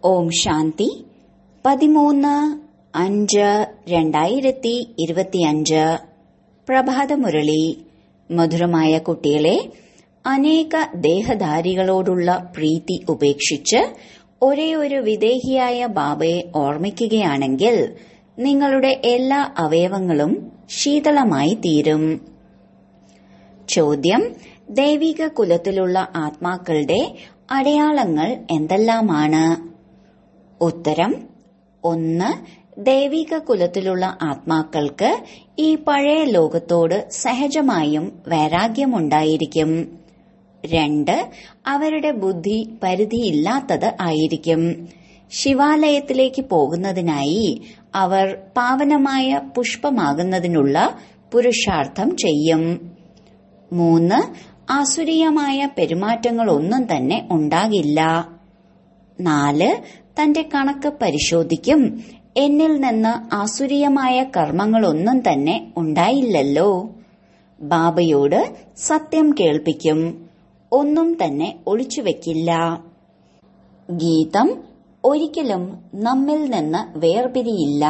ഓം ശാന്തി പതിമൂന്ന് അഞ്ച് രണ്ടായിരത്തി ഇരുപത്തിയഞ്ച് പ്രഭാതമുരളി മധുരമായ കുട്ടികളെ അനേക ദേഹധാരികളോടുള്ള പ്രീതി ഉപേക്ഷിച്ച് ഒരേ ഒരു വിദേഹിയായ ബാബയെ ഓർമ്മിക്കുകയാണെങ്കിൽ നിങ്ങളുടെ എല്ലാ അവയവങ്ങളും ശീതളമായി തീരും ചോദ്യം ദൈവിക കുലത്തിലുള്ള ആത്മാക്കളുടെ അടയാളങ്ങൾ എന്തെല്ലാമാണ് ഉത്തരം ഒന്ന് ദൈവിക കുലത്തിലുള്ള ആത്മാക്കൾക്ക് ഈ പഴയ ലോകത്തോട് സഹജമായും വൈരാഗ്യമുണ്ടായിരിക്കും രണ്ട് അവരുടെ ബുദ്ധി പരിധിയില്ലാത്തത് ആയിരിക്കും ശിവാലയത്തിലേക്ക് പോകുന്നതിനായി അവർ പാവനമായ പുഷ്പമാകുന്നതിനുള്ള പുരുഷാർത്ഥം ചെയ്യും മൂന്ന് ആസുരീയമായ പെരുമാറ്റങ്ങളൊന്നും തന്നെ ഉണ്ടാകില്ല നാല് തന്റെ കണക്ക് പരിശോധിക്കും എന്നിൽ നിന്ന് ആസുരീയമായ കർമ്മങ്ങളൊന്നും തന്നെ ഉണ്ടായില്ലല്ലോ ബാബയോട് സത്യം കേൾപ്പിക്കും ഒന്നും തന്നെ ഒളിച്ചുവെക്കില്ല ഗീതം ഒരിക്കലും നമ്മിൽ നിന്ന് വേർപിരിയില്ല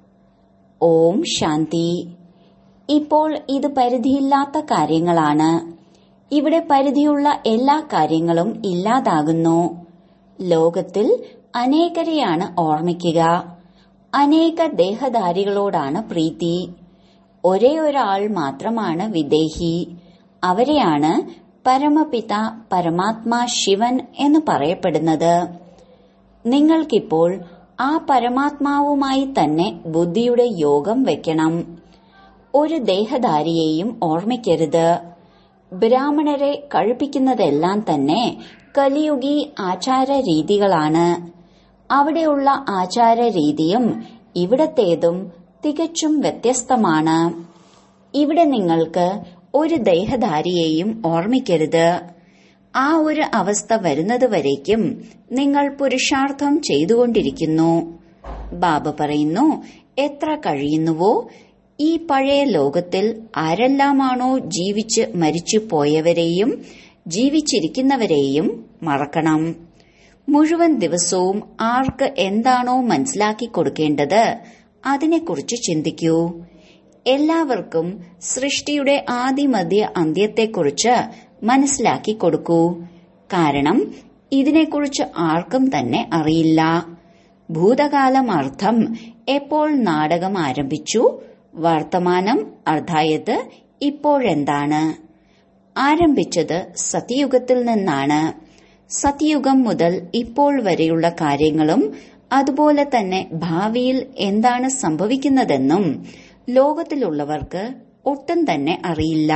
ഓം ശാന്തി ഇപ്പോൾ ഇത് പരിധിയില്ലാത്ത കാര്യങ്ങളാണ് ഇവിടെ പരിധിയുള്ള എല്ലാ കാര്യങ്ങളും ഇല്ലാതാകുന്നു ലോകത്തിൽ അനേകരെയാണ് ഓർമ്മിക്കുക അനേക ദേഹധാരികളോടാണ് പ്രീതി ഒരേ ഒരാൾ മാത്രമാണ് വിദേഹി അവരെയാണ് പരമപിത പരമാത്മാ ശിവൻ എന്ന് പറയപ്പെടുന്നത് നിങ്ങൾക്കിപ്പോൾ ആ പരമാത്മാവുമായി തന്നെ ബുദ്ധിയുടെ യോഗം വെക്കണം ഒരു ദേഹധാരിയെയും ഓർമ്മിക്കരുത് ബ്രാഹ്മണരെ കഴിപ്പിക്കുന്നതെല്ലാം തന്നെ കലിയുഗി ആചാര രീതികളാണ് അവിടെയുള്ള ആചാര രീതിയും ഇവിടത്തേതും തികച്ചും വ്യത്യസ്തമാണ് ഇവിടെ നിങ്ങൾക്ക് ഒരു ദേഹധാരിയെയും ഓർമ്മിക്കരുത് ആ ഒരു അവസ്ഥ വരുന്നതുവരേക്കും നിങ്ങൾ പുരുഷാർത്ഥം ചെയ്തുകൊണ്ടിരിക്കുന്നു ബാബ പറയുന്നു എത്ര കഴിയുന്നുവോ ഈ പഴയ ലോകത്തിൽ ആരെല്ലാമാണോ ജീവിച്ച് മരിച്ചു പോയവരെയും ജീവിച്ചിരിക്കുന്നവരെയും മറക്കണം മുഴുവൻ ദിവസവും ആർക്ക് എന്താണോ മനസ്സിലാക്കി കൊടുക്കേണ്ടത് അതിനെക്കുറിച്ച് ചിന്തിക്കൂ എല്ലാവർക്കും സൃഷ്ടിയുടെ ആദിമധ്യ അന്ത്യത്തെക്കുറിച്ച് മനസ്സിലാക്കി കൊടുക്കൂ കാരണം ഇതിനെക്കുറിച്ച് ആർക്കും തന്നെ അറിയില്ല ഭൂതകാലം അർത്ഥം എപ്പോൾ നാടകം ആരംഭിച്ചു വർത്തമാനം അർഥായത് ഇപ്പോഴെന്താണ് ആരംഭിച്ചത് സത്യയുഗത്തിൽ നിന്നാണ് സത്യയുഗം മുതൽ ഇപ്പോൾ വരെയുള്ള കാര്യങ്ങളും അതുപോലെ തന്നെ ഭാവിയിൽ എന്താണ് സംഭവിക്കുന്നതെന്നും ലോകത്തിലുള്ളവർക്ക് ഒട്ടും തന്നെ അറിയില്ല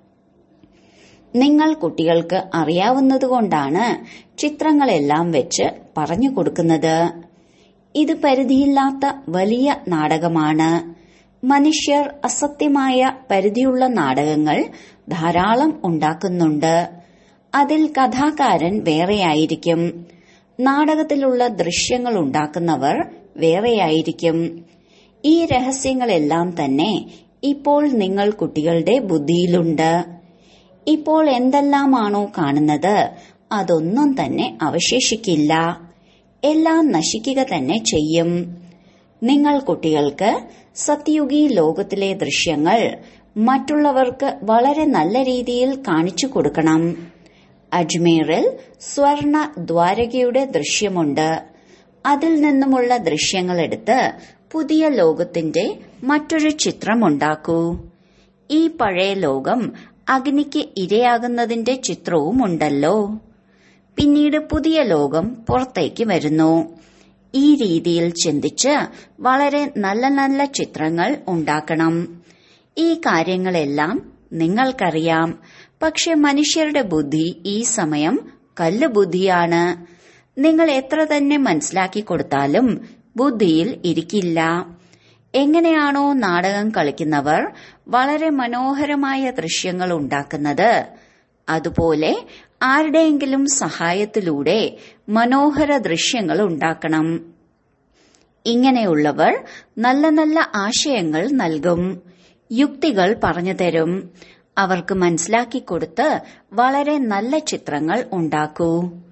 നിങ്ങൾ കുട്ടികൾക്ക് അറിയാവുന്നതുകൊണ്ടാണ് ചിത്രങ്ങളെല്ലാം വെച്ച് പറഞ്ഞു കൊടുക്കുന്നത് ഇത് പരിധിയില്ലാത്ത വലിയ നാടകമാണ് മനുഷ്യർ അസത്യമായ പരിധിയുള്ള നാടകങ്ങൾ ധാരാളം ഉണ്ടാക്കുന്നുണ്ട് അതിൽ കഥാകാരൻ വേറെയായിരിക്കും നാടകത്തിലുള്ള ദൃശ്യങ്ങൾ ഉണ്ടാക്കുന്നവർ വേറെയായിരിക്കും ഈ രഹസ്യങ്ങളെല്ലാം തന്നെ ഇപ്പോൾ നിങ്ങൾ കുട്ടികളുടെ ബുദ്ധിയിലുണ്ട് ഇപ്പോൾ എന്തെല്ലാമാണോ കാണുന്നത് അതൊന്നും തന്നെ അവശേഷിക്കില്ല എല്ലാം നശിക്കുക തന്നെ ചെയ്യും നിങ്ങൾ കുട്ടികൾക്ക് സത്യുഗി ലോകത്തിലെ ദൃശ്യങ്ങൾ മറ്റുള്ളവർക്ക് വളരെ നല്ല രീതിയിൽ കാണിച്ചു കൊടുക്കണം അജ്മീറിൽ സ്വർണ ദ്വാരകയുടെ ദൃശ്യമുണ്ട് അതിൽ നിന്നുമുള്ള ദൃശ്യങ്ങളെടുത്ത് പുതിയ ലോകത്തിന്റെ മറ്റൊരു ചിത്രമുണ്ടാക്കൂ ഈ പഴയ ലോകം അഗ്നിക്ക് ഇരയാകുന്നതിന്റെ ചിത്രവുമുണ്ടല്ലോ പിന്നീട് പുതിയ ലോകം പുറത്തേക്ക് വരുന്നു ഈ രീതിയിൽ ചിന്തിച്ച് വളരെ നല്ല നല്ല ചിത്രങ്ങൾ ഉണ്ടാക്കണം ഈ കാര്യങ്ങളെല്ലാം നിങ്ങൾക്കറിയാം പക്ഷെ മനുഷ്യരുടെ ബുദ്ധി ഈ സമയം കല്ല് ബുദ്ധിയാണ് നിങ്ങൾ എത്ര തന്നെ മനസ്സിലാക്കി കൊടുത്താലും ബുദ്ധിയിൽ ഇരിക്കില്ല എങ്ങനെയാണോ നാടകം കളിക്കുന്നവർ വളരെ മനോഹരമായ ദൃശ്യങ്ങൾ ഉണ്ടാക്കുന്നത് അതുപോലെ ആരുടെയെങ്കിലും സഹായത്തിലൂടെ മനോഹര ദൃശ്യങ്ങൾ ഉണ്ടാക്കണം ഇങ്ങനെയുള്ളവർ നല്ല നല്ല ആശയങ്ങൾ നൽകും യുക്തികൾ പറഞ്ഞു തരും അവർക്ക് മനസ്സിലാക്കി കൊടുത്ത് വളരെ നല്ല ചിത്രങ്ങൾ ഉണ്ടാക്കൂ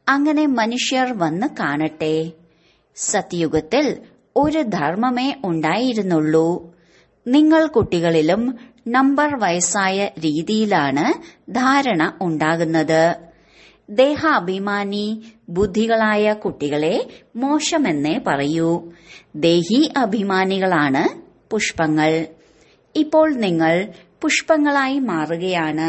അങ്ങനെ മനുഷ്യർ വന്ന് കാണട്ടെ സത്യയുഗത്തിൽ ഒരു ധർമ്മമേ ഉണ്ടായിരുന്നുള്ളൂ നിങ്ങൾ കുട്ടികളിലും നമ്പർ വയസ്സായ രീതിയിലാണ് ധാരണ ഉണ്ടാകുന്നത് ദേഹാഭിമാനി ബുദ്ധികളായ കുട്ടികളെ മോശമെന്നേ പറയൂ ദേഹി അഭിമാനികളാണ് പുഷ്പങ്ങൾ ഇപ്പോൾ നിങ്ങൾ പുഷ്പങ്ങളായി മാറുകയാണ്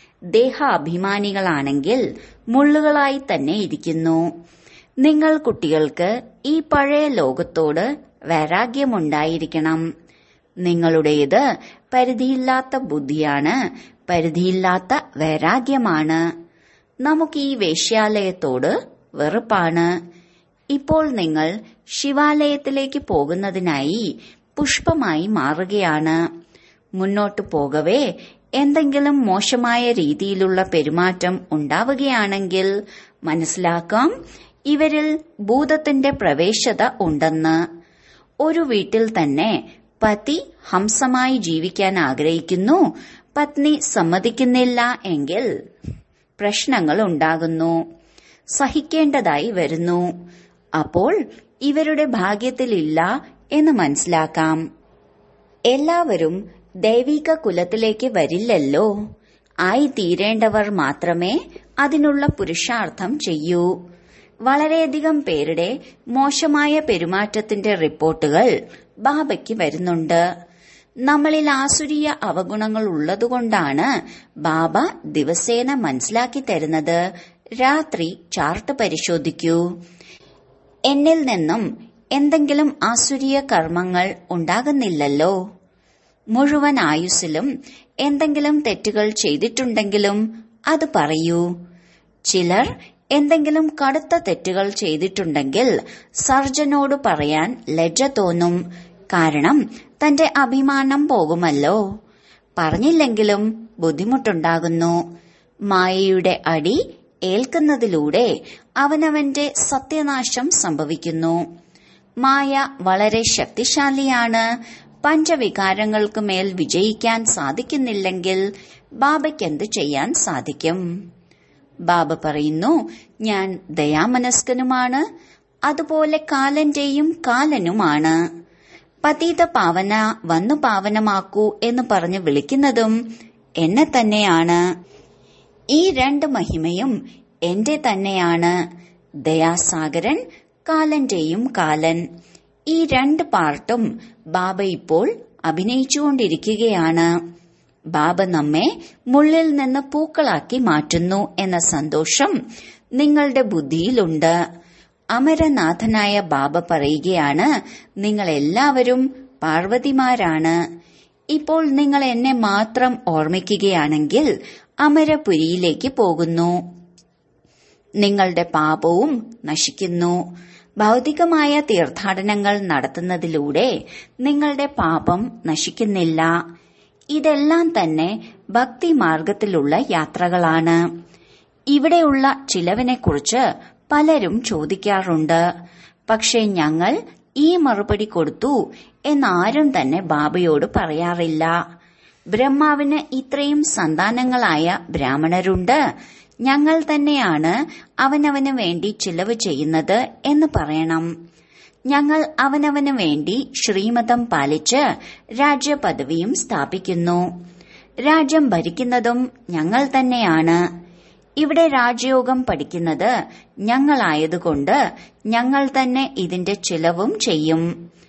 ദേഹാഭിമാനികളാണെങ്കിൽ മുള്ളുകളായി തന്നെ ഇരിക്കുന്നു നിങ്ങൾ കുട്ടികൾക്ക് ഈ പഴയ ലോകത്തോട് വൈരാഗ്യമുണ്ടായിരിക്കണം നിങ്ങളുടേത് പരിധിയില്ലാത്ത ബുദ്ധിയാണ് പരിധിയില്ലാത്ത വൈരാഗ്യമാണ് നമുക്ക് ഈ വേശ്യാലയത്തോട് വെറുപ്പാണ് ഇപ്പോൾ നിങ്ങൾ ശിവാലയത്തിലേക്ക് പോകുന്നതിനായി പുഷ്പമായി മാറുകയാണ് മുന്നോട്ടു പോകവേ എന്തെങ്കിലും മോശമായ രീതിയിലുള്ള പെരുമാറ്റം ഉണ്ടാവുകയാണെങ്കിൽ മനസ്സിലാക്കാം ഇവരിൽ ഭൂതത്തിന്റെ പ്രവേശത ഉണ്ടെന്ന് ഒരു വീട്ടിൽ തന്നെ പതി ഹംസമായി ജീവിക്കാൻ ആഗ്രഹിക്കുന്നു പത്നി സമ്മതിക്കുന്നില്ല എങ്കിൽ പ്രശ്നങ്ങൾ ഉണ്ടാകുന്നു സഹിക്കേണ്ടതായി വരുന്നു അപ്പോൾ ഇവരുടെ ഭാഗ്യത്തിലില്ല എന്ന് മനസ്സിലാക്കാം എല്ലാവരും ദൈവിക കുലത്തിലേക്ക് വരില്ലല്ലോ ആയി തീരേണ്ടവർ മാത്രമേ അതിനുള്ള പുരുഷാർത്ഥം ചെയ്യൂ വളരെയധികം പേരുടെ മോശമായ പെരുമാറ്റത്തിന്റെ റിപ്പോർട്ടുകൾ ബാബയ്ക്ക് വരുന്നുണ്ട് നമ്മളിൽ ആസുരീയ അവഗുണങ്ങൾ ഉള്ളതുകൊണ്ടാണ് ബാബ ദിവസേന മനസ്സിലാക്കി തരുന്നത് രാത്രി ചാർട്ട് പരിശോധിക്കൂ എന്നിൽ നിന്നും എന്തെങ്കിലും ആസുരീയ കർമ്മങ്ങൾ ഉണ്ടാകുന്നില്ലല്ലോ മുഴുവൻ ആയുസ്സിലും എന്തെങ്കിലും തെറ്റുകൾ ചെയ്തിട്ടുണ്ടെങ്കിലും അത് പറയൂ ചിലർ എന്തെങ്കിലും കടുത്ത തെറ്റുകൾ ചെയ്തിട്ടുണ്ടെങ്കിൽ സർജനോട് പറയാൻ ലജ്ജ തോന്നും കാരണം തന്റെ അഭിമാനം പോകുമല്ലോ പറഞ്ഞില്ലെങ്കിലും ബുദ്ധിമുട്ടുണ്ടാകുന്നു മായയുടെ അടി ഏൽക്കുന്നതിലൂടെ അവനവന്റെ സത്യനാശം സംഭവിക്കുന്നു മായ വളരെ ശക്തിശാലിയാണ് പഞ്ചവികാരങ്ങൾക്ക് മേൽ വിജയിക്കാൻ സാധിക്കുന്നില്ലെങ്കിൽ ബാബയ്ക്ക് എന്ത് ചെയ്യാൻ സാധിക്കും ബാബ പറയുന്നു ഞാൻ ദയാമനസ്കനുമാണ് അതുപോലെ കാലന്റെയും കാലനുമാണ് പതീത പാവന വന്നു പാവനമാക്കൂ എന്ന് പറഞ്ഞ് വിളിക്കുന്നതും എന്നെ തന്നെയാണ് ഈ രണ്ട് മഹിമയും എന്റെ തന്നെയാണ് ദയാസാഗരൻ കാലന്റെയും കാലൻ ഈ രണ്ട് പാർട്ടും ബാബ ഇപ്പോൾ അഭിനയിച്ചുകൊണ്ടിരിക്കുകയാണ് ബാബ നമ്മെ മുള്ളിൽ നിന്ന് പൂക്കളാക്കി മാറ്റുന്നു എന്ന സന്തോഷം നിങ്ങളുടെ ബുദ്ധിയിലുണ്ട് അമരനാഥനായ ബാബ പറയുകയാണ് നിങ്ങൾ എല്ലാവരും പാർവതിമാരാണ് ഇപ്പോൾ നിങ്ങൾ എന്നെ മാത്രം ഓർമ്മിക്കുകയാണെങ്കിൽ അമരപുരിയിലേക്ക് പോകുന്നു നിങ്ങളുടെ പാപവും നശിക്കുന്നു ഭൗതികമായ തീർത്ഥാടനങ്ങൾ നടത്തുന്നതിലൂടെ നിങ്ങളുടെ പാപം നശിക്കുന്നില്ല ഇതെല്ലാം തന്നെ ഭക്തി മാർഗത്തിലുള്ള യാത്രകളാണ് ഇവിടെയുള്ള ചിലവിനെക്കുറിച്ച് പലരും ചോദിക്കാറുണ്ട് പക്ഷേ ഞങ്ങൾ ഈ മറുപടി കൊടുത്തു എന്നാരും തന്നെ ബാബയോട് പറയാറില്ല ബ്രഹ്മാവിന് ഇത്രയും സന്താനങ്ങളായ ബ്രാഹ്മണരുണ്ട് ഞങ്ങൾ തന്നെയാണ് അവനവന് വേണ്ടി ചിലവ് ചെയ്യുന്നത് എന്ന് പറയണം ഞങ്ങൾ അവനവന് വേണ്ടി ശ്രീമതം പാലിച്ച് രാജ്യപദവിയും സ്ഥാപിക്കുന്നു രാജ്യം ഭരിക്കുന്നതും ഞങ്ങൾ തന്നെയാണ് ഇവിടെ രാജയോഗം പഠിക്കുന്നത് ഞങ്ങളായതുകൊണ്ട് ഞങ്ങൾ തന്നെ ഇതിന്റെ ചിലവും ചെയ്യും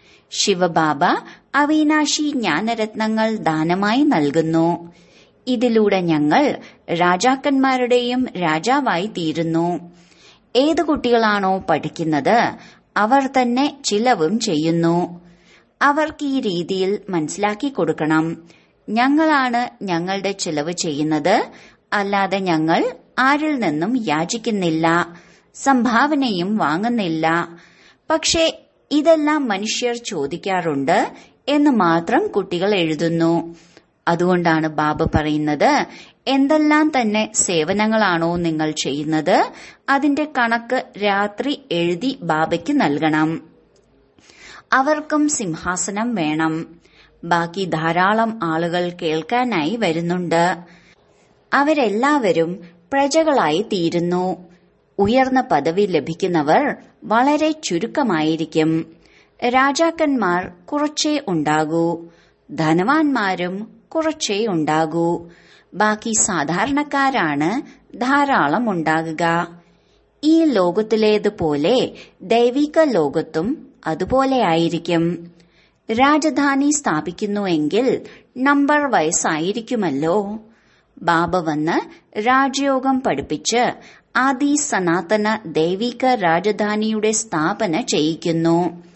ശിവബാബ അവിനാശി ജ്ഞാനരത്നങ്ങൾ ദാനമായി നൽകുന്നു ഇതിലൂടെ ഞങ്ങൾ രാജാക്കന്മാരുടെയും രാജാവായി തീരുന്നു ഏത് കുട്ടികളാണോ പഠിക്കുന്നത് അവർ തന്നെ ചിലവും ചെയ്യുന്നു അവർക്ക് ഈ രീതിയിൽ മനസ്സിലാക്കി കൊടുക്കണം ഞങ്ങളാണ് ഞങ്ങളുടെ ചിലവ് ചെയ്യുന്നത് അല്ലാതെ ഞങ്ങൾ ആരിൽ നിന്നും യാചിക്കുന്നില്ല സംഭാവനയും വാങ്ങുന്നില്ല പക്ഷേ ഇതെല്ലാം മനുഷ്യർ ചോദിക്കാറുണ്ട് എന്ന് മാത്രം കുട്ടികൾ എഴുതുന്നു അതുകൊണ്ടാണ് ബാബ പറയുന്നത് എന്തെല്ലാം തന്നെ സേവനങ്ങളാണോ നിങ്ങൾ ചെയ്യുന്നത് അതിന്റെ കണക്ക് രാത്രി എഴുതി ബാബയ്ക്ക് നൽകണം അവർക്കും സിംഹാസനം വേണം ബാക്കി ധാരാളം ആളുകൾ കേൾക്കാനായി വരുന്നുണ്ട് അവരെല്ലാവരും പ്രജകളായി തീരുന്നു ഉയർന്ന പദവി ലഭിക്കുന്നവർ വളരെ ചുരുക്കമായിരിക്കും രാജാക്കന്മാർ കുറച്ചേ ഉണ്ടാകൂ ധനവാന്മാരും കുറച്ചേ ഉണ്ടാകൂ ബാക്കി സാധാരണക്കാരാണ് ധാരാളം ഉണ്ടാകുക ഈ ലോകത്തിലേതുപോലെ ദൈവിക ലോകത്തും അതുപോലെയായിരിക്കും രാജധാനി സ്ഥാപിക്കുന്നുവെങ്കിൽ നമ്പർ വയസ്സായിരിക്കുമല്ലോ ബാബ വന്ന് രാജയോഗം പഠിപ്പിച്ച് ആദി സനാതന ദൈവിക രാജധാനിയുടെ സ്ഥാപന ചെയ്യിക്കുന്നു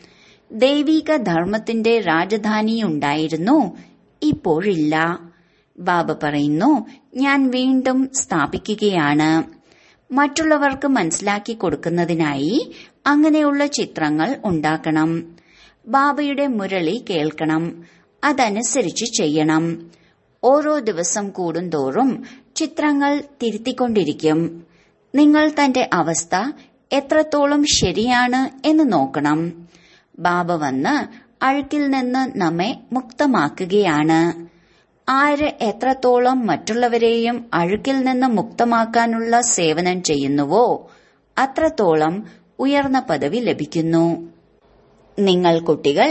ദൈവിക ധർമ്മത്തിന്റെ രാജധാനിയുണ്ടായിരുന്നു ഇപ്പോഴില്ല ബാബ പറയുന്നു ഞാൻ വീണ്ടും സ്ഥാപിക്കുകയാണ് മറ്റുള്ളവർക്ക് മനസ്സിലാക്കി കൊടുക്കുന്നതിനായി അങ്ങനെയുള്ള ചിത്രങ്ങൾ ഉണ്ടാക്കണം ബാബയുടെ മുരളി കേൾക്കണം അതനുസരിച്ച് ചെയ്യണം ഓരോ ദിവസം കൂടുന്തോറും ചിത്രങ്ങൾ തിരുത്തിക്കൊണ്ടിരിക്കും നിങ്ങൾ തന്റെ അവസ്ഥ എത്രത്തോളം ശരിയാണ് എന്ന് നോക്കണം ബാബ വന്ന് അഴുക്കിൽ നിന്ന് നമ്മെ മുക്തമാക്കുകയാണ് ആര് എത്രത്തോളം മറ്റുള്ളവരെയും അഴുക്കിൽ നിന്ന് മുക്തമാക്കാനുള്ള സേവനം ചെയ്യുന്നുവോ അത്രത്തോളം ഉയർന്ന പദവി ലഭിക്കുന്നു നിങ്ങൾ കുട്ടികൾ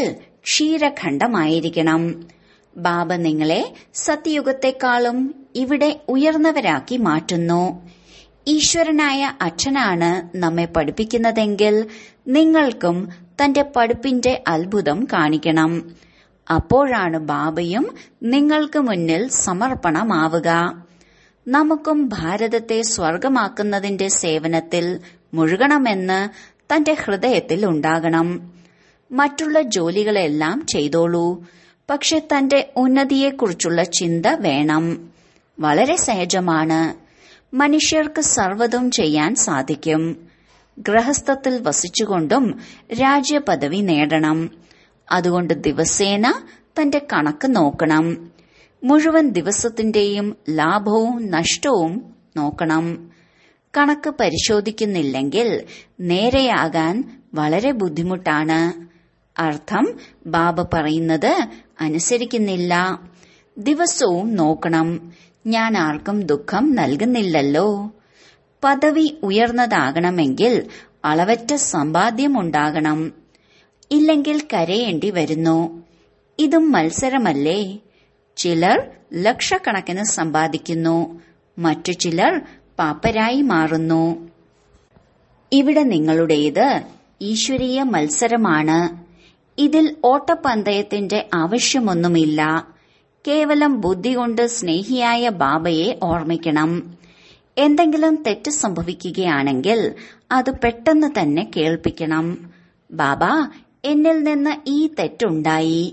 ക്ഷീരഖണ്ഡമായിരിക്കണം ബാബ നിങ്ങളെ സത്യയുഗത്തെക്കാളും ഇവിടെ ഉയർന്നവരാക്കി മാറ്റുന്നു ഈശ്വരനായ അച്ഛനാണ് നമ്മെ പഠിപ്പിക്കുന്നതെങ്കിൽ നിങ്ങൾക്കും തന്റെ പഠിപ്പിന്റെ അത്ഭുതം കാണിക്കണം അപ്പോഴാണ് ബാബയും നിങ്ങൾക്ക് മുന്നിൽ സമർപ്പണമാവുക നമുക്കും ഭാരതത്തെ സ്വർഗമാക്കുന്നതിന്റെ സേവനത്തിൽ മുഴുകണമെന്ന് തന്റെ ഹൃദയത്തിൽ ഉണ്ടാകണം മറ്റുള്ള ജോലികളെല്ലാം ചെയ്തോളൂ പക്ഷെ തന്റെ ഉന്നതിയെക്കുറിച്ചുള്ള ചിന്ത വേണം വളരെ സഹജമാണ് മനുഷ്യർക്ക് സർവ്വതും ചെയ്യാൻ സാധിക്കും ഗ്രഹസ്ഥത്തിൽ വസിച്ചുകൊണ്ടും രാജ്യപദവി നേടണം അതുകൊണ്ട് ദിവസേന തന്റെ കണക്ക് നോക്കണം മുഴുവൻ ദിവസത്തിന്റെയും ലാഭവും നഷ്ടവും നോക്കണം കണക്ക് പരിശോധിക്കുന്നില്ലെങ്കിൽ നേരെയാകാൻ വളരെ ബുദ്ധിമുട്ടാണ് അർത്ഥം ബാബ പറയുന്നത് അനുസരിക്കുന്നില്ല ദിവസവും നോക്കണം ഞാൻ ആർക്കും ദുഃഖം നൽകുന്നില്ലല്ലോ പദവി ഉയർന്നതാകണമെങ്കിൽ അളവറ്റ സമ്പാദ്യമുണ്ടാകണം ഇല്ലെങ്കിൽ കരയേണ്ടി വരുന്നു ഇതും മത്സരമല്ലേ ചിലർ ലക്ഷക്കണക്കിന് സമ്പാദിക്കുന്നു മറ്റു ചിലർ പാപ്പരായി മാറുന്നു ഇവിടെ നിങ്ങളുടേത് ഈശ്വരീയ മത്സരമാണ് ഇതിൽ ഓട്ടപ്പന്തയത്തിന്റെ ആവശ്യമൊന്നുമില്ല കേവലം ബുദ്ധി കൊണ്ട് സ്നേഹിയായ ബാബയെ ഓർമ്മിക്കണം എന്തെങ്കിലും തെറ്റ് സംഭവിക്കുകയാണെങ്കിൽ അത് പെട്ടെന്ന് തന്നെ കേൾപ്പിക്കണം ബാബ എന്നിൽ നിന്ന് ഈ തെറ്റുണ്ടായി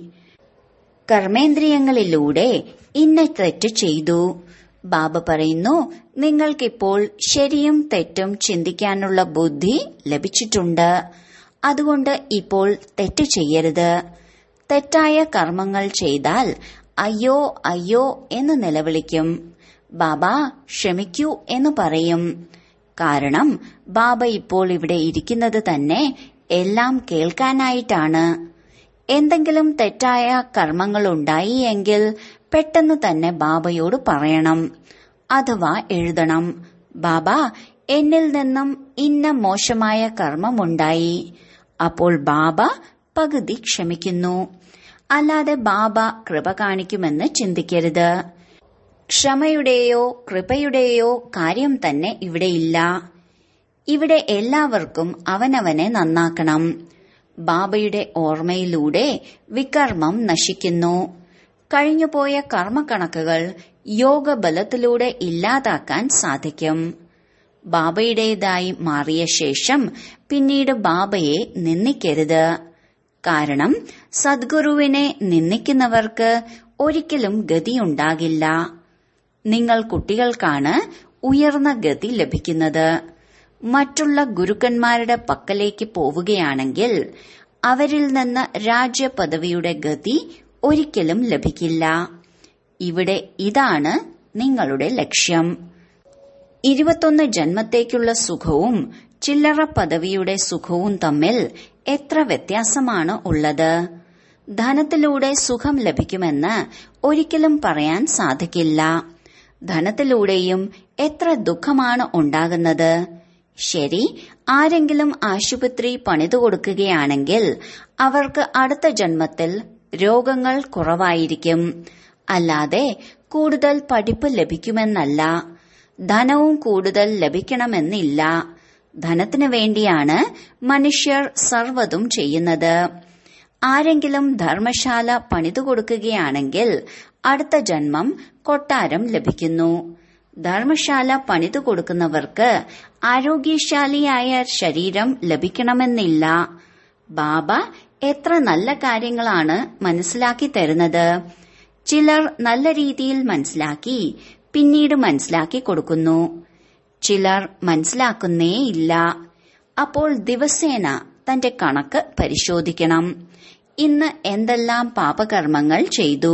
കർമ്മേന്ദ്രിയങ്ങളിലൂടെ ഇന്ന തെറ്റ് ചെയ്തു ബാബ പറയുന്നു നിങ്ങൾക്കിപ്പോൾ ശരിയും തെറ്റും ചിന്തിക്കാനുള്ള ബുദ്ധി ലഭിച്ചിട്ടുണ്ട് അതുകൊണ്ട് ഇപ്പോൾ തെറ്റ് ചെയ്യരുത് തെറ്റായ കർമ്മങ്ങൾ ചെയ്താൽ അയ്യോ അയ്യോ എന്ന് നിലവിളിക്കും ബാബ ക്ഷമിക്കൂ എന്ന് പറയും കാരണം ബാബ ഇപ്പോൾ ഇവിടെ ഇരിക്കുന്നത് തന്നെ എല്ലാം കേൾക്കാനായിട്ടാണ് എന്തെങ്കിലും തെറ്റായ കർമ്മങ്ങൾ ഉണ്ടായി എങ്കിൽ പെട്ടെന്ന് തന്നെ ബാബയോട് പറയണം അഥവാ എഴുതണം ബാബ എന്നിൽ നിന്നും ഇന്ന മോശമായ കർമ്മമുണ്ടായി അപ്പോൾ ബാബ പകുതി ക്ഷമിക്കുന്നു അല്ലാതെ ബാബ കൃപ കാണിക്കുമെന്ന് ചിന്തിക്കരുത് ക്ഷമയുടെയോ കൃപയുടെയോ കാര്യം തന്നെ ഇവിടെയില്ല ഇവിടെ എല്ലാവർക്കും അവനവനെ നന്നാക്കണം ബാബയുടെ ഓർമ്മയിലൂടെ വികർമ്മം നശിക്കുന്നു കഴിഞ്ഞുപോയ കർമ്മക്കണക്കുകൾ യോഗബലത്തിലൂടെ ഇല്ലാതാക്കാൻ സാധിക്കും ബാബയുടേതായി മാറിയ ശേഷം പിന്നീട് ബാബയെ നിന്ദിക്കരുത് കാരണം സദ്ഗുരുവിനെ നിന്ദിക്കുന്നവർക്ക് ഒരിക്കലും ഗതിയുണ്ടാകില്ല നിങ്ങൾ കുട്ടികൾക്കാണ് ഉയർന്ന ഗതി ലഭിക്കുന്നത് മറ്റുള്ള ഗുരുക്കന്മാരുടെ പക്കലേക്ക് പോവുകയാണെങ്കിൽ അവരിൽ നിന്ന് രാജ്യപദവിയുടെ ഗതി ഒരിക്കലും ലഭിക്കില്ല ഇവിടെ ഇതാണ് നിങ്ങളുടെ ലക്ഷ്യം ഇരുപത്തൊന്ന് ജന്മത്തേക്കുള്ള സുഖവും ചില്ലറ പദവിയുടെ സുഖവും തമ്മിൽ എത്ര വ്യത്യാസമാണ് ഉള്ളത് ധനത്തിലൂടെ സുഖം ലഭിക്കുമെന്ന് ഒരിക്കലും പറയാൻ സാധിക്കില്ല ധനത്തിലൂടെയും എത്ര ദുഃഖമാണ് ഉണ്ടാകുന്നത് ശരി ആരെങ്കിലും ആശുപത്രി പണിതു കൊടുക്കുകയാണെങ്കിൽ അവർക്ക് അടുത്ത ജന്മത്തിൽ രോഗങ്ങൾ കുറവായിരിക്കും അല്ലാതെ കൂടുതൽ പഠിപ്പ് ലഭിക്കുമെന്നല്ല ധനവും കൂടുതൽ ലഭിക്കണമെന്നില്ല ധനത്തിനു വേണ്ടിയാണ് മനുഷ്യർ സർവ്വതും ചെയ്യുന്നത് ആരെങ്കിലും ധർമ്മശാല പണിതു കൊടുക്കുകയാണെങ്കിൽ അടുത്ത ജന്മം കൊട്ടാരം ലഭിക്കുന്നു ധർമ്മശാല പണിതു കൊടുക്കുന്നവർക്ക് ആരോഗ്യശാലിയായ ശരീരം ലഭിക്കണമെന്നില്ല ബാബ എത്ര നല്ല കാര്യങ്ങളാണ് മനസ്സിലാക്കി തരുന്നത് ചിലർ നല്ല രീതിയിൽ മനസ്സിലാക്കി പിന്നീട് മനസ്സിലാക്കി കൊടുക്കുന്നു ചിലർ മനസ്സിലാക്കുന്നേയില്ല അപ്പോൾ ദിവസേന തന്റെ കണക്ക് പരിശോധിക്കണം ഇന്ന് എന്തെല്ലാം പാപകർമ്മങ്ങൾ ചെയ്തു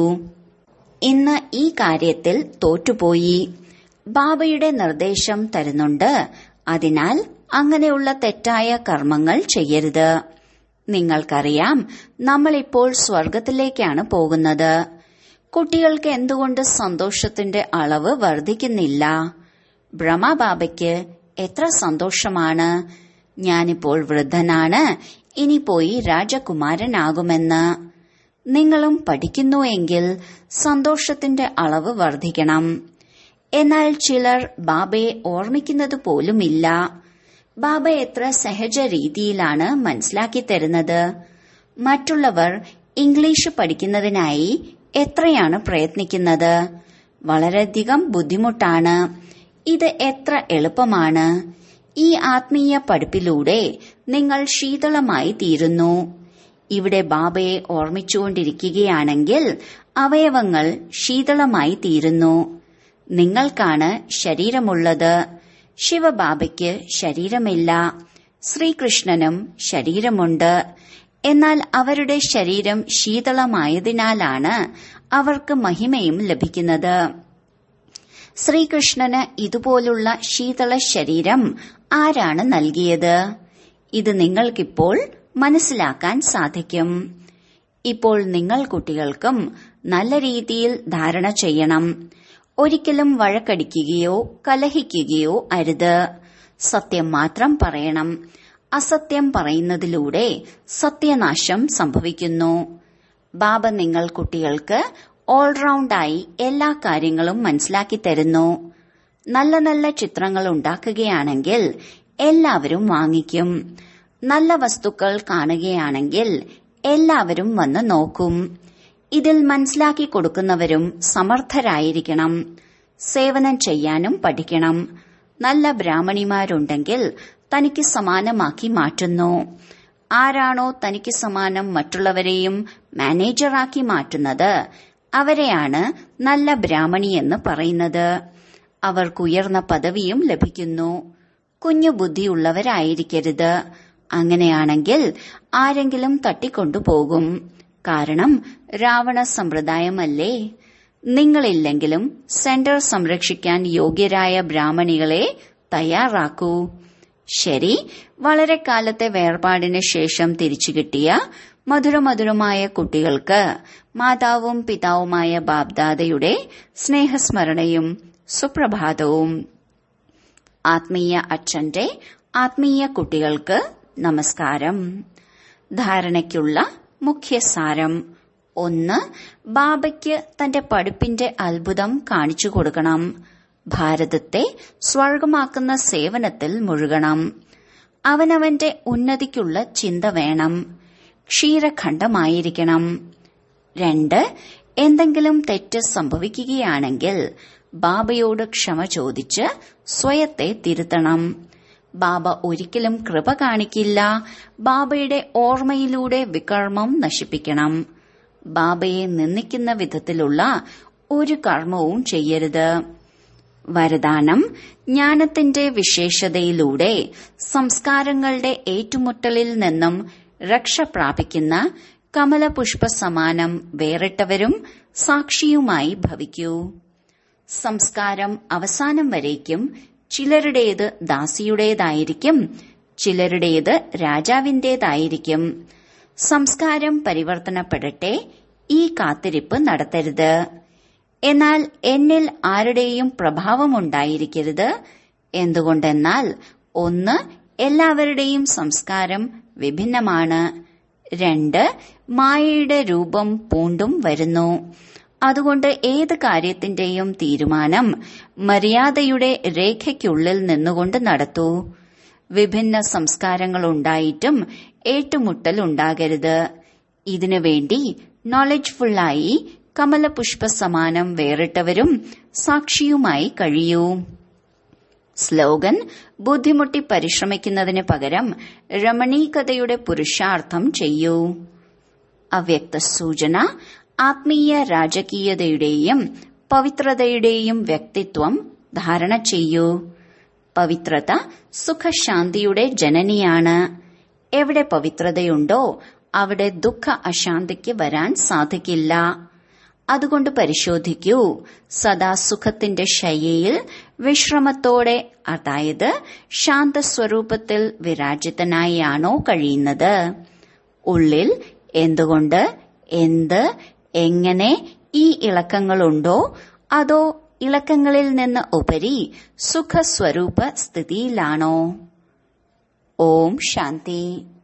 ഇന്ന് ഈ കാര്യത്തിൽ തോറ്റുപോയി ബാബയുടെ നിർദ്ദേശം തരുന്നുണ്ട് അതിനാൽ അങ്ങനെയുള്ള തെറ്റായ കർമ്മങ്ങൾ ചെയ്യരുത് നിങ്ങൾക്കറിയാം നമ്മളിപ്പോൾ സ്വർഗത്തിലേക്കാണ് പോകുന്നത് കുട്ടികൾക്ക് എന്തുകൊണ്ട് സന്തോഷത്തിന്റെ അളവ് വർദ്ധിക്കുന്നില്ല ബ്രഹ്മബാബയ്ക്ക് എത്ര സന്തോഷമാണ് ഞാനിപ്പോൾ വൃദ്ധനാണ് ഇനി പോയി രാജകുമാരനാകുമെന്ന് നിങ്ങളും പഠിക്കുന്നുവെങ്കിൽ സന്തോഷത്തിന്റെ അളവ് വർദ്ധിക്കണം എന്നാൽ ചിലർ ബാബയെ ഓർമ്മിക്കുന്നത് പോലുമില്ല ബാബ എത്ര സഹജ രീതിയിലാണ് മനസ്സിലാക്കി തരുന്നത് മറ്റുള്ളവർ ഇംഗ്ലീഷ് പഠിക്കുന്നതിനായി എത്രയാണ് പ്രയത്നിക്കുന്നത് വളരെയധികം ബുദ്ധിമുട്ടാണ് ഇത് എത്ര എളുപ്പമാണ് ഈ ആത്മീയ പഠിപ്പിലൂടെ നിങ്ങൾ ശീതളമായി തീരുന്നു ഇവിടെ ബാബയെ ഓർമ്മിച്ചുകൊണ്ടിരിക്കുകയാണെങ്കിൽ അവയവങ്ങൾ ശീതളമായി തീരുന്നു നിങ്ങൾക്കാണ് ശരീരമുള്ളത് ശിവബാബയ്ക്ക് ശരീരമില്ല ശ്രീകൃഷ്ണനും ശരീരമുണ്ട് എന്നാൽ അവരുടെ ശരീരം ശീതളമായതിനാലാണ് അവർക്ക് മഹിമയും ലഭിക്കുന്നത് ശ്രീകൃഷ്ണന് ഇതുപോലുള്ള ശീതള ശരീരം ആരാണ് നൽകിയത് ഇത് നിങ്ങൾക്കിപ്പോൾ മനസ്സിലാക്കാൻ സാധിക്കും ഇപ്പോൾ നിങ്ങൾ കുട്ടികൾക്കും നല്ല രീതിയിൽ ധാരണ ചെയ്യണം ഒരിക്കലും വഴക്കടിക്കുകയോ കലഹിക്കുകയോ അരുത് സത്യം മാത്രം പറയണം അസത്യം പറയുന്നതിലൂടെ സത്യനാശം സംഭവിക്കുന്നു ബാബ നിങ്ങൾ കുട്ടികൾക്ക് ഓൾറൗണ്ടായി എല്ലാ കാര്യങ്ങളും മനസ്സിലാക്കി തരുന്നു നല്ല നല്ല ചിത്രങ്ങൾ ഉണ്ടാക്കുകയാണെങ്കിൽ എല്ലാവരും വാങ്ങിക്കും നല്ല വസ്തുക്കൾ കാണുകയാണെങ്കിൽ എല്ലാവരും വന്ന് നോക്കും ഇതിൽ മനസ്സിലാക്കി കൊടുക്കുന്നവരും സമർത്ഥരായിരിക്കണം സേവനം ചെയ്യാനും പഠിക്കണം നല്ല ബ്രാഹ്മണിമാരുണ്ടെങ്കിൽ തനിക്ക് സമാനമാക്കി മാറ്റുന്നു ആരാണോ തനിക്ക് സമാനം മറ്റുള്ളവരെയും മാനേജറാക്കി മാറ്റുന്നത് അവരെയാണ് നല്ല ബ്രാഹ്മണി എന്ന് പറയുന്നത് അവർക്ക് ഉയർന്ന പദവിയും ലഭിക്കുന്നു കുഞ്ഞു ബുദ്ധിയുള്ളവരായിരിക്കരുത് അങ്ങനെയാണെങ്കിൽ ആരെങ്കിലും തട്ടിക്കൊണ്ടുപോകും കാരണം രാവണ സമ്പ്രദായമല്ലേ നിങ്ങളില്ലെങ്കിലും സെന്റർ സംരക്ഷിക്കാൻ യോഗ്യരായ ബ്രാഹ്മണികളെ തയ്യാറാക്കൂ ശരി വളരെ കാലത്തെ വേർപാടിന് ശേഷം തിരിച്ചു കിട്ടിയ മധുരമധുരമായ കുട്ടികൾക്ക് മാതാവും പിതാവുമായ ബാബ്ദാദയുടെ സ്നേഹസ്മരണയും സുപ്രഭാതവും ആത്മീയ അച്ഛന്റെ ആത്മീയ കുട്ടികൾക്ക് നമസ്കാരം ധാരണയ്ക്കുള്ള മുഖ്യസാരം ഒന്ന് ബാബയ്ക്ക് തന്റെ പഠിപ്പിന്റെ അത്ഭുതം കാണിച്ചു കൊടുക്കണം ഭാരതത്തെ സ്വർഗമാക്കുന്ന സേവനത്തിൽ മുഴുകണം അവനവന്റെ ഉന്നതിക്കുള്ള ചിന്ത വേണം ക്ഷീരഖണ്ഡമായിരിക്കണം രണ്ട് എന്തെങ്കിലും തെറ്റ് സംഭവിക്കുകയാണെങ്കിൽ ബാബയോട് ക്ഷമ ചോദിച്ച് സ്വയത്തെ തിരുത്തണം ബാബ ഒരിക്കലും കൃപ കാണിക്കില്ല ബാബയുടെ ഓർമ്മയിലൂടെ വികർമ്മം നശിപ്പിക്കണം ബാബയെ നിന്ദിക്കുന്ന വിധത്തിലുള്ള ഒരു കർമ്മവും ചെയ്യരുത് വരദാനം ജ്ഞാനത്തിന്റെ വിശേഷതയിലൂടെ സംസ്കാരങ്ങളുടെ ഏറ്റുമുട്ടലിൽ നിന്നും രക്ഷ പ്രാപിക്കുന്ന കമലപുഷ്പ സമാനം വേറിട്ടവരും സാക്ഷിയുമായി ഭവിക്കൂ സംസ്കാരം അവസാനം വരേക്കും ചിലരുടേത് ദാസിയുടേതായിരിക്കും ചിലരുടേത് രാജാവിന്റേതായിരിക്കും സംസ്കാരം പരിവർത്തനപ്പെടട്ടെ ഈ കാത്തിരിപ്പ് നടത്തരുത് എന്നാൽ എന്നിൽ ആരുടെയും പ്രഭാവമുണ്ടായിരിക്കരുത് എന്തുകൊണ്ടെന്നാൽ ഒന്ന് എല്ലാവരുടെയും സംസ്കാരം വിഭിന്നമാണ് രണ്ട് മായയുടെ രൂപം പൂണ്ടും വരുന്നു അതുകൊണ്ട് ഏത് കാര്യത്തിന്റെയും തീരുമാനം മര്യാദയുടെ രേഖയ്ക്കുള്ളിൽ നിന്നുകൊണ്ട് നടത്തൂ വിഭിന്ന സംസ്കാരങ്ങൾ ഉണ്ടായിട്ടും ഏറ്റുമുട്ടൽ ഉണ്ടാകരുത് ഇതിനു വേണ്ടി നോളജ്ഫുള്ളായി കമലപുഷ്പ സമാനം വേറിട്ടവരും സാക്ഷിയുമായി കഴിയൂ സ്ലോഗൻ ബുദ്ധിമുട്ടി പരിശ്രമിക്കുന്നതിന് പകരം രമണീകതയുടെ പുരുഷാർത്ഥം ചെയ്യൂ അവ്യക്ത സൂചന ആത്മീയ രാജകീയതയുടെയും പവിത്രതയുടെയും വ്യക്തിത്വം ധാരണ ചെയ്യൂ പവിത്രത സുഖശാന്തിയുടെ ജനനിയാണ് എവിടെ പവിത്രതയുണ്ടോ അവിടെ ദുഃഖ അശാന്തിക്ക് വരാൻ സാധിക്കില്ല അതുകൊണ്ട് പരിശോധിക്കൂ സദാ സുഖത്തിന്റെ ശയ്യയിൽ വിശ്രമത്തോടെ അതായത് ശാന്തസ്വരൂപത്തിൽ വിരാജിതനായാണോ കഴിയുന്നത് ഉള്ളിൽ എന്തുകൊണ്ട് എന്ത് എങ്ങനെ ഈ ഇളക്കങ്ങളുണ്ടോ അതോ ഇളക്കങ്ങളിൽ നിന്ന് ഉപരി സുഖസ്വരൂപ സ്ഥിതിയിലാണോ ഓം ശാന്തി